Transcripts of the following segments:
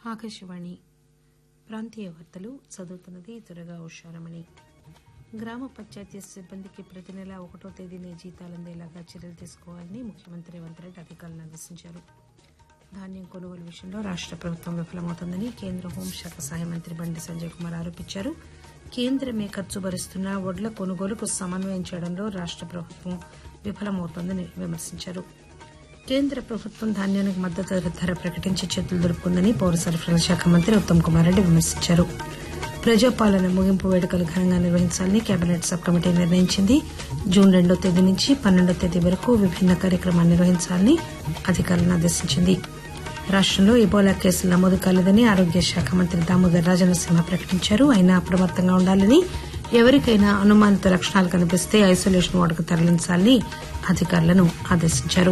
ఆకాశవాణి ప్రాంతీయ వార్తలు చదువుతున్నది త్వరగా ఉషారమణి గ్రామ పంచాయతీ సిబ్బందికి ప్రతి నెల ఒకటో తేదీనే జీతాలు అందేలాగా చర్యలు తీసుకోవాలని ముఖ్యమంత్రి రేవంత్ రెడ్డి అధికారులను ఆదేశించారు ధాన్యం కొనుగోలు విషయంలో రాష్ట ప్రభుత్వం విఫలమవుతోందని కేంద్ర హోంశాఖ సహాయ మంత్రి బండి సంజయ్ కుమార్ ఆరోపించారు కేంద్రమే ఖర్చు భరిస్తున్న వడ్ల కొనుగోలుకు సమన్వయం చేయడంలో రాష్ట ప్రభుత్వం విఫలమవుతోందని విమర్శించారు కేంద్ర ప్రభుత్వం ధాన్యానికి మద్దతు ధర ప్రకటించి చేతులు దులుపుకుందని పౌర సరఫరాల శాఖ మంత్రి ఉత్తమ్ కుమార్ రెడ్డి విమర్శించారు ప్రజాపాలన ముగింపు వేడుకలు ఘనంగా నిర్వహించాలని కేబినెట్ సబ్ కమిటీ నిర్ణయించింది జూన్ రెండో తేదీ నుంచి పన్నెండో తేదీ వరకు విభిన్న కార్యక్రమాలు నిర్వహించాలని అధికారులను ఆదేశించింది రాష్టంలో ఇబోలా కేసులు నమోదు కాలేదని ఆరోగ్య శాఖ మంత్రి దామోదర్ రాజనరసింహ ప్రకటించారు అయినా అప్రమత్తంగా ఉండాలని ఎవరికైనా అనుమానిత లక్షణాలు కనిపిస్తే ఐసోలేషన్ వార్డుకు తరలించాలని అధికారులను ఆదేశించారు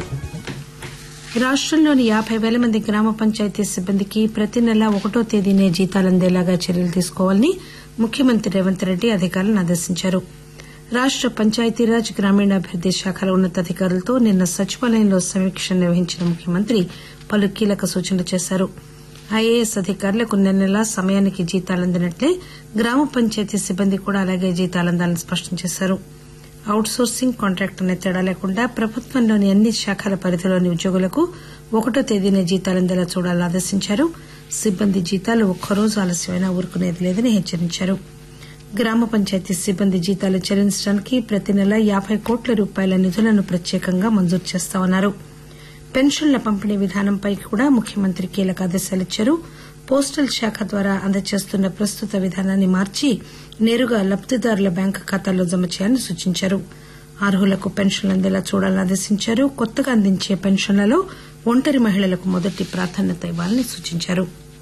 రాష్టంలోని యాబై పేల మంది గ్రామ పంచాయతీ సిబ్బందికి ప్రతి నెల ఒకటో తేదీనే జీతాలు అందేలాగా చర్యలు తీసుకోవాలని ముఖ్యమంత్రి రేవంత్ రెడ్డి అధికారులను ఆదేశించారు రాష్ట పంచాయతీరాజ్ గ్రామీణాభివృద్ది శాఖల ఉన్నతాధికారులతో నిన్న సచివాలయంలో సమీక్ష నిర్వహించిన ముఖ్యమంత్రి పలు కీలక సూచనలు చేశారు ఐఏఎస్ అధికారులకు నెల నెలా సమయానికి జీతాలు అందినట్లే గ్రామ పంచాయతీ సిబ్బంది కూడా అలాగే జీతాలు అందాలని స్పష్టం చేశారు అవుట్ సోర్సింగ్ కాంట్రాక్ట్ అనే తేడా లేకుండా ప్రభుత్వంలోని అన్ని శాఖల పరిధిలోని ఉద్యోగులకు ఒకటో తేదీనే జీతాలు అందేలా చూడాలని ఆదేశించారు సిబ్బంది జీతాలు ఒక్కరోజు ఆలస్యమైనా ఊరుకునేది లేదని హెచ్చరించారు గ్రామ పంచాయతీ సిబ్బంది జీతాలు చెల్లించడానికి ప్రతి నెల యాబై కోట్ల రూపాయల నిధులను ప్రత్యేకంగా మంజూరు చేస్తామన్నారు పెన్షన్ల పంపిణీ విధానంపై కూడా ముఖ్యమంత్రి కీలక ఆదేశాలిచ్చారు పోస్టల్ శాఖ ద్వారా అందజేస్తున్న ప్రస్తుత విధానాన్ని మార్చి నేరుగా లబ్దిదారుల బ్యాంకు ఖాతాల్లో జమ చేయాలని సూచించారు అర్హులకు పెన్షన్లు అందేలా చూడాలని ఆదేశించారు కొత్తగా అందించే పెన్షన్లలో ఒంటరి మహిళలకు మొదటి ప్రాధాన్యత ఇవ్వాలని సూచించారు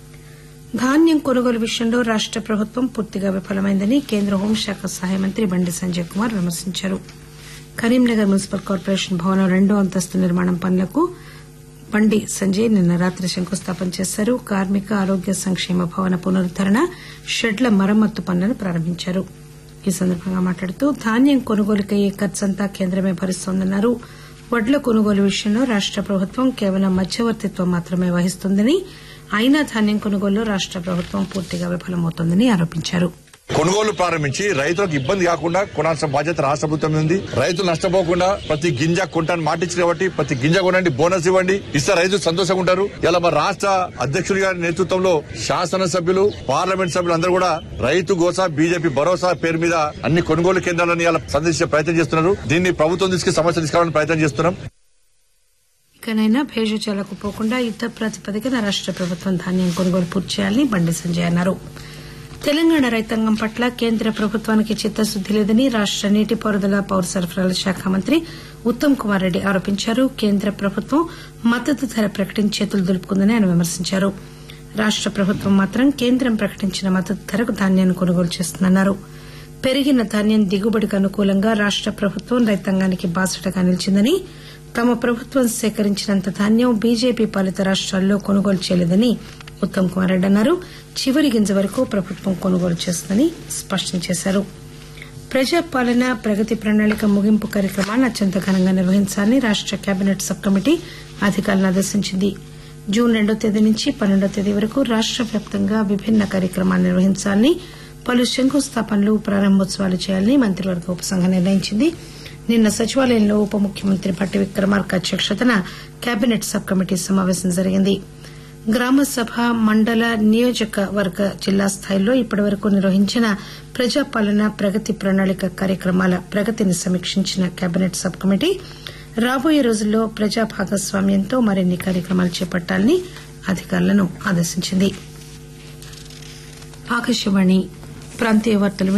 ధాన్యం కొనుగోలు విషయంలో రాష్ట ప్రభుత్వం పూర్తిగా విఫలమైందని కేంద్ర హోంశాఖ సహాయ మంత్రి బండి సంజయ్ కుమార్ విమర్శించారు కరీంనగర్ మున్సిపల్ కార్పొరేషన్ భవనం రెండో అంతస్తు నిర్మాణం పనులకు బండి సంజయ్ నిన్న రాత్రి శంకుస్థాపన చేశారు కార్మిక ఆరోగ్య సంక్షేమ భవన పునరుద్దరణ షెడ్ల మరమ్మత్తు పనులను ప్రారంభించారు ఈ సందర్భంగా మాట్లాడుతూ ధాన్యం కొనుగోలుకయ్యే ఖర్చంతా కేంద్రమే భరిస్తోందన్నారు వడ్ల కొనుగోలు విషయంలో రాష్ట ప్రభుత్వం కేవలం మధ్యవర్తిత్వం మాత్రమే వహిస్తోందని అయినా ధాన్యం కొనుగోలులో రాష్ట ప్రభుత్వం పూర్తిగా విఫలమవుతోందని ఆరోపించారు కొనుగోలు ప్రారంభించి రైతులకు ఇబ్బంది కాకుండా కొనాల్సిన బాధ్యత రాష్ట్ర ప్రభుత్వం ఉంది రైతులు నష్టపోకుండా ప్రతి గింజ కొంటాను మాటిచ్చిన కాబట్టి ప్రతి గింజ కొనండి బోనస్ ఇవ్వండి ఇస్తే రైతులు సంతోషంగా ఉంటారు ఇలా మా రాష్ట్ర అధ్యక్షుడి గారి నేతృత్వంలో శాసనసభ్యులు పార్లమెంట్ సభ్యులు అందరూ కూడా రైతు గోసా బీజేపీ భరోసా పేరు మీద అన్ని కొనుగోలు కేంద్రాలను ఇలా సందర్శించే ప్రయత్నం చేస్తున్నారు దీన్ని ప్రభుత్వం తీసుకు సమస్య తీసుకురావాలని ప్రయత్నం చేస్తున్నాం ఇకనైనా భేషజాలకు పోకుండా యుద్ద ప్రాతిపదికన రాష్ట ప్రభుత్వం ధాన్యం కొనుగోలు పూర్తి చేయాలని బండి సంజయ్ అన్నారు తెలంగాణ రైతాంగం పట్ల కేంద్ర ప్రభుత్వానికి చిత్తశుద్ది లేదని రాష్ట నీటిపారుదల పౌర సరఫరాల శాఖ మంత్రి ఉత్తమ్ కుమార్ రెడ్డి ఆరోపించారు కేంద్ర ప్రభుత్వం మద్దతు ధర ప్రకటించి చేతులు దులుపుకుందని ఆయన విమర్శించారు రాష్ట ప్రభుత్వం మాత్రం కేంద్రం ప్రకటించిన మద్దతు ధరకు ధాన్యాన్ని కొనుగోలు చేస్తుందన్నారు పెరిగిన ధాన్యం దిగుబడికి అనుకూలంగా రాష్ట ప్రభుత్వం రైతాంగానికి బాసటగా నిలిచిందని తమ ప్రభుత్వం సేకరించినంత ధాన్యం బీజేపీ పాలిత రాష్ట్రాల్లో కొనుగోలు చేయలేదని ఉత్తమ్ కుమార్ రెడ్డి అన్నారు చివరి గింజ వరకు ప్రభుత్వం కొనుగోలు చేస్తుందని స్పష్టం చేశారు ప్రజాపాలన ప్రగతి ప్రణాళిక ముగింపు కార్యక్రమాన్ని అత్యంత ఘనంగా నిర్వహించాలని రాష్ట కేబినెట్ సబ్ కమిటీ అధికారులను ఆదేశించింది జూన్ రెండో తేదీ నుంచి పన్నెండో తేదీ వరకు రాష్ట వ్యాప్తంగా విభిన్న కార్యక్రమాలు నిర్వహించాలని పలు శంకుస్థాపనలు ప్రారంభోత్సవాలు చేయాలని మంత్రివర్గ ఉపసంఘం నిర్ణయించింది నిన్న సచివాలయంలో ఉప ముఖ్యమంత్రి భట్టి విక్రమార్క అధ్యక్షతన కేబినెట్ సబ్ కమిటీ సమావేశం జరిగింది గ్రామ సభ మండల నియోజకవర్గ జిల్లా స్థాయిల్లో ఇప్పటివరకు నిర్వహించిన ప్రజాపాలన ప్రగతి ప్రణాళిక కార్యక్రమాల ప్రగతిని సమీక్షించిన కేబినెట్ సబ్ కమిటీ రాబోయే రోజుల్లో ప్రజా భాగస్వామ్యంతో మరిన్ని కార్యక్రమాలు చేపట్టాలని అధికారులను ఆదేశించింది ఆకాశవాణి ప్రాంతీయ వార్తలు